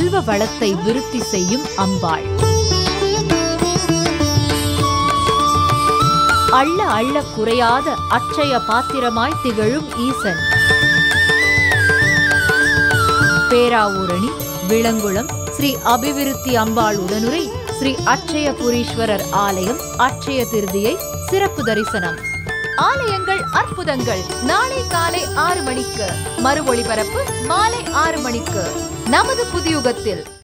செல்வ வளத்தை விருத்தி செய்யும் அம்பாள் அள்ள அள்ள குறையாத அட்சய பாத்திரமாய் திகழும் ஈசன் பேராவூரணி விளங்குளம் ஸ்ரீ அபிவிருத்தி அம்பாள் உடனுரை ஸ்ரீ அட்சயபுரீஸ்வரர் ஆலயம் அட்சய திருதியை சிறப்பு தரிசனம் ஆலயங்கள் அற்புதங்கள் நாளை காலை ஆறு மணிக்கு மறு ஒளிபரப்பு மாலை ஆறு மணிக்கு நமது புதியுகத்தில்